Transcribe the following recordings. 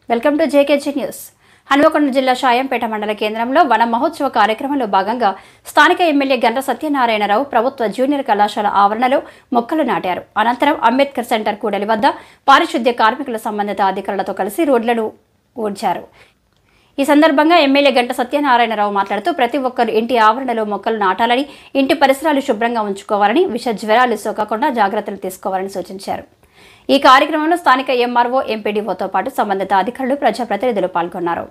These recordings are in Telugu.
Welcome to JKG news Hanamkonda జిల్లా షాయంపేట మండల కేంద్రంలో వన మహోత్సవ కార్యక్రమంలో భాగంగా స్థానిక ఎమ్మెల్యే గంట సత్యనారాయణరావు ప్రభుత్వ జూనియర్ కళాశాల ఆవరణలో మొక్కలు నాటారు అనంతరం అంబేద్కర్ సెంటర్ కూడలి వద్ద పారిశుద్ధ్య కార్మికుల సంబంధిత అధికారులతో కలిసి రోడ్లను ఊడ్చారు ఈ సందర్భంగా ఎమ్మెల్యే గంట సత్యనారాయణరావు మాట్లాడుతూ ప్రతి ఒక్కరు ఇంటి ఆవరణలో మొక్కలు నాటాలని ఇంటి పరిసరాలు శుభ్రంగా ఉంచుకోవాలని విష జ్వరాలు సోకకుండా జాగ్రత్తలు తీసుకోవాలని సూచించారు ఈ కార్యక్రమంలో స్థానిక ఎంఆర్ఓ ఎంపీడీఓతో పాటు సంబంధిత అధికారులు ప్రజాప్రతినిధులు పాల్గొన్నారు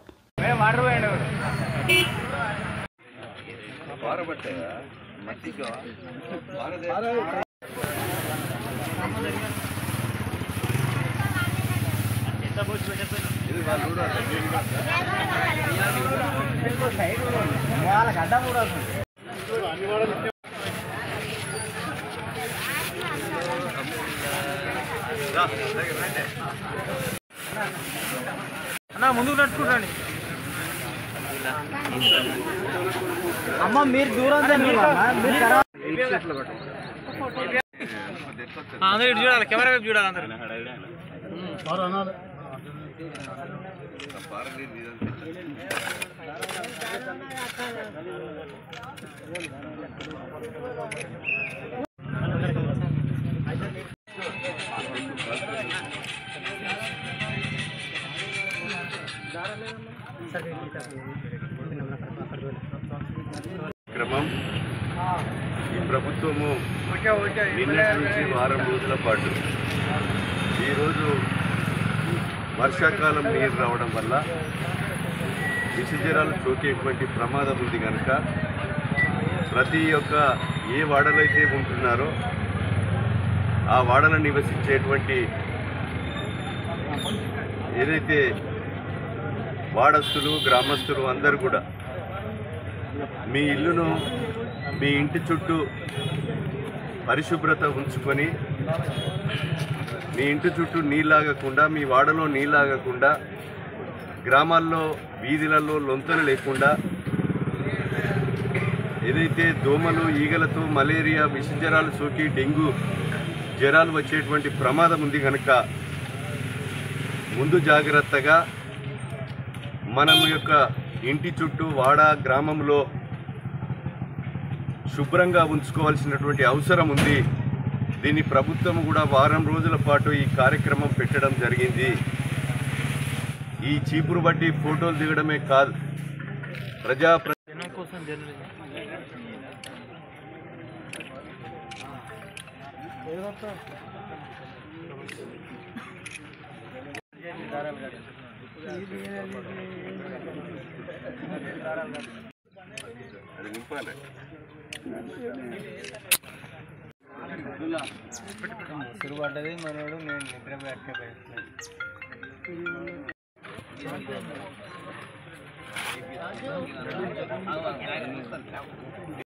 అన్న ముందుకు నడుచుకుంటాండి అమ్మ మీరు దూరం అందరూ ఇటు చూడాలి కెమెరా వైపు చూడాలి అందరు క్రమం ఈ ప్రభుత్వము నిన్నటి నుంచి వారం రోజుల పాటు ఈరోజు వర్షాకాలం నీరు రావడం వల్ల విషజరాలు సోకేటువంటి ప్రమాదం ఉంది కనుక ప్రతి ఒక్క ఏ వాడలో అయితే ఉంటున్నారో ఆ వాడలో నివసించేటువంటి ఏదైతే వాడస్తులు గ్రామస్తులు అందరూ కూడా మీ ఇల్లును మీ ఇంటి చుట్టూ పరిశుభ్రత ఉంచుకొని మీ ఇంటి చుట్టూ నీళ్ళాగకుండా మీ వాడలో నీళ్ళాగకుండా గ్రామాల్లో వీధులలో లొంతలు లేకుండా ఏదైతే దోమలు ఈగలతో మలేరియా విష జ్వరాలు సోకి డెంగ్యూ జ్వరాలు వచ్చేటువంటి ప్రమాదం ఉంది కనుక ముందు జాగ్రత్తగా మనం యొక్క ఇంటి చుట్టూ వాడ గ్రామంలో శుభ్రంగా ఉంచుకోవాల్సినటువంటి అవసరం ఉంది దీన్ని ప్రభుత్వం కూడా వారం రోజుల పాటు ఈ కార్యక్రమం పెట్టడం జరిగింది ఈ చీపురు బట్టి ఫోటోలు దిగడమే కాదు ప్రజా ప్ర- జనం కోసం జర్నలిజం అది నింపాలి. ముసురు పడ్డది మనోడు నేను నిద్ర పెట్టకపోయి